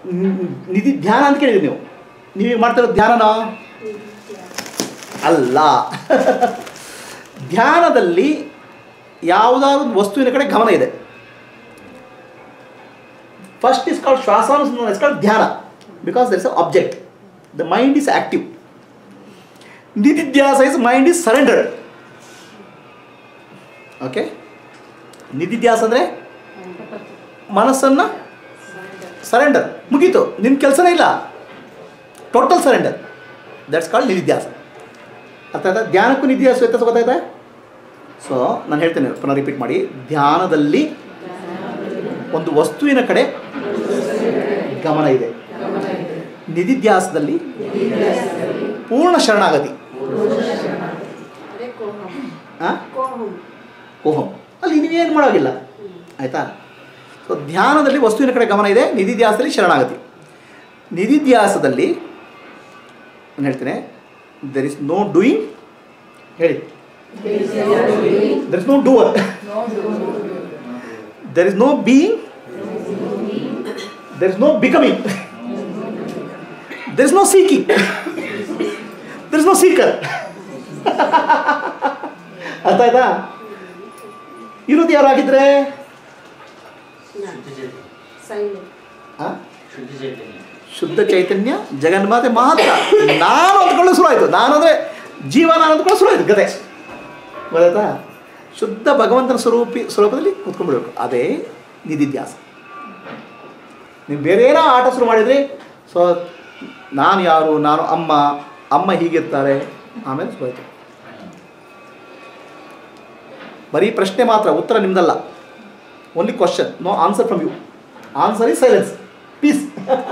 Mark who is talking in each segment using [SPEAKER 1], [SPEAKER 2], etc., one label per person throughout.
[SPEAKER 1] ನ್- ನಿಧಿ ಧ್ಯಾನ ಅಂತ ಕೇಳಿದ್ರಿ ನೀವು ನೀವೀಗ ಮಾಡ್ತಿರೋ ಧ್ಯಾನನಾ ಅಲ್ಲ ಧ್ಯಾನದಲ್ಲಿ ಯಾವುದಾದ್ರು ಒಂದು ವಸ್ತುವಿನ ಕಡೆ ಗಮನ ಇದೆ ಫಸ್ಟ್ ಇಸ್ ಕಾಲ್ಡ್ ಶ್ವಾಸಾನುಸಂಧಾನ ಇಸ್ ಕಾಲ್ಡ್ ಧ್ಯಾನ because there is a object the mind is active ನಿಧಿಧ್ಯಾಸ is mind is surrendered okay ನಿಧಿಧ್ಯಾಸ ಅಂದರೆ ಮನಸ್ಸನ್ನು ಸರೆಂಡರ್ ಮುಗೀತು ನಿಮ್ಮ ಕೆಲಸನೇ ಇಲ್ಲ ಟೋಟಲ್ ಸರೆಂಡರ್ ದಟ್ಸ್ ಕಾಲ್ಡ್ ನಿಧಿಧ್ಯಾಸ ಅರ್ಥ ಆಯ್ತಾ ಧ್ಯಾನಕ್ಕೂ ನಿಧಿಧ್ಯಾಸ ವ್ಯತ್ಯಾಸ ಗೊತ್ತಾಯ್ತಾ ಸೊ ನಾನು ಹೇಳ್ತೇನೆ ಪುನಃ ರಿಪೀಟ್ ಮಾಡಿ ಧ್ಯಾನದಲ್ಲಿ ಒಂದು ವಸ್ತುವಿನ ಕಡೆ ಗಮನ ಇದೆ ನಿಧಿಧ್ಯಾಸದಲ್ಲಿ ಪೂರ್ಣ ಶರಣಾಗತಿ
[SPEAKER 2] ಅದೇ ಕೋಹಂ
[SPEAKER 1] ಹಾಂ
[SPEAKER 2] ಕೋಹಂ
[SPEAKER 1] ಓಹೋ ಅಲ್ಲಿ ನೀವೇನು ಮಾಡೋಗಿಲ್ಲ ಆಯಿತಾ ಸೊ ಧ್ಯಾನದಲ್ಲಿ ವಸ್ತುವಿನ ಕಡೆ ಗಮನ ಇದೆ ನಿಧಿಧ್ಯಾಸದಲ್ಲಿ ಶರಣಾಗತಿ ನಿಧಿಧ್ಯಾಸದಲ್ಲಿ ನಾನು ಹೇಳ್ತೇನೆ ದೆರ್ ಇಸ್ ನೋ ಡೂಯಿಂಗ್ ಹೇಳಿ there is no doer there is no being there is no becoming there is no seeking there is no seeker ಅರ್ಥ ಆಯ್ತಾ ಇರೋದು ಯಾರಾಗಿದ್ರೆ
[SPEAKER 2] ಸೈಲೆಂಟ್
[SPEAKER 1] ಆ?
[SPEAKER 3] ಶುದ್ಧ ಚೈತನ್ಯ
[SPEAKER 1] ಶುದ್ಧ ಚೈತನ್ಯ ಜಗನ್ಮಾತೆ ಮಾತ್ರ ನಾನು ಅಂದ್ಕೊಳ್ಳೋ ಶುರು ಆಯಿತು ನಾನು ಅಂದರೆ ಜೀವ ನಾನು ಅಂದ್ಕೊಳ್ಳೋ ಶುರು ಆಯಿತು ಗದೆ ಗೊತ್ತಾಯ್ತಾ ಶುದ್ಧ ಭಗವಂತನ ಸ್ವರೂಪಿ ಸ್ವರೂಪದಲ್ಲಿ ಕೂತ್ಕೊಂಡ್ಬಿಡ್ಬೇಕು ಅದೇ ನಿಧಿಧ್ಯಾಸ ನೀವು ಬೇರೆ ಏನೋ ಆಟ ಶುರು ಮಾಡಿದ್ರಿ ಸೊ ನಾನು ಯಾರು ನಾನು ಅಮ್ಮ ಅಮ್ಮ ಹೀಗಿರ್ತಾರೆ ಆಮೇಲೆ ಶುರು ಆಯಿತು ಬರೀ ಪ್ರಶ್ನೆ ಮಾತ್ರ ಉತ್ತರ ನಿಮ್ದಲ್ಲ only question no answer from you answer is silence peace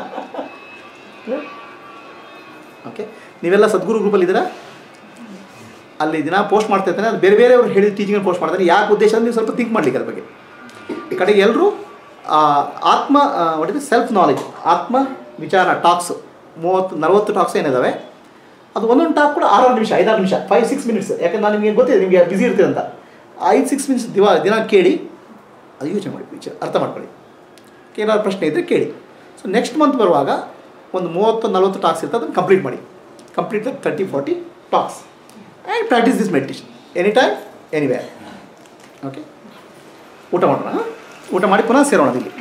[SPEAKER 1] okay ನೀವೆಲ್ಲ ಸದ್ಗುರು ಗ್ರೂಪಲ್ಲಿ ಇದ್ದೀರಾ ಅಲ್ಲಿ ದಿನ ಪೋಸ್ಟ್ ಮಾಡ್ತಾ ಇರ್ತಾನೆ ಅದು ಬೇರೆ ಬೇರೆಯವರು ಹೇಳಿದ ಟೀಚಿಂಗ್ ಪೋಸ್ಟ್ ಮಾಡ್ತಾರೆ ಯಾಕೆ ಉದ್ದೇಶ ಅಂದ್ರೆ ನೀವು ಸ್ವಲ್ಪ ಥಿಂಕ್ ಮಾಡ್ಲಿಕ್ಕೆ ಅದ್ರ ಬಗ್ಗೆ ಈ ಕಡೆಗೆ ಎಲ್ಲರೂ ಆತ್ಮ ಒಟ್ಟಿಗೆ ಸೆಲ್ಫ್ ನಾಲೆಜ್ ಆತ್ಮ ವಿಚಾರ ಟಾಕ್ಸ್ ಮೂವತ್ತು ನಲವತ್ತು ಟಾಕ್ಸ್ ಏನಿದಾವೆ ಅದು ಒಂದೊಂದು ಟಾಕ್ ಕೂಡ ಆರಾರು ನಿಮಿಷ ಐದಾರು ನಿಮಿಷ ಫೈವ್ ಸಿಕ್ಸ್ ಮಿನಿಟ್ಸ್ ಯಾಕಂದ್ರೆ ನಾನು ನಿಮಗೆ ಗೊತ್ತಿದೆ ನಿಮಗೆ ಬಿಸಿ ಇರ್ತೀರ ಅಂತ ಐದು ಸಿಕ್ಸ್ ಮಿನಿಟ್ಸ್ ದಿವ ದಿನ ಕೇಳಿ ಅದು ಯೋಚನೆ ಮಾಡಿ ವಿಚಾರ ಅರ್ಥ ಮಾಡ್ಕೊಳ್ಳಿ ಏನಾದ್ರು ಪ್ರಶ್ನೆ ಇದ್ದರೆ ಕೇಳಿ ಸೊ ನೆಕ್ಸ್ಟ್ ಮಂತ್ ಬರುವಾಗ ಒಂದು ಮೂವತ್ತು ನಲ್ವತ್ತು ಟಾಕ್ಸ್ ಇರ್ತದೆ ಅದನ್ನು ಕಂಪ್ಲೀಟ್ ಮಾಡಿ complete thirty forty talks and practice this meditation any time anywhere okay ಊಟ ಮಾಡೋಣ ಊಟ ಮಾಡಿ ಪುನಃ ಸೇರೋಣ ಇಲ್ಲಿ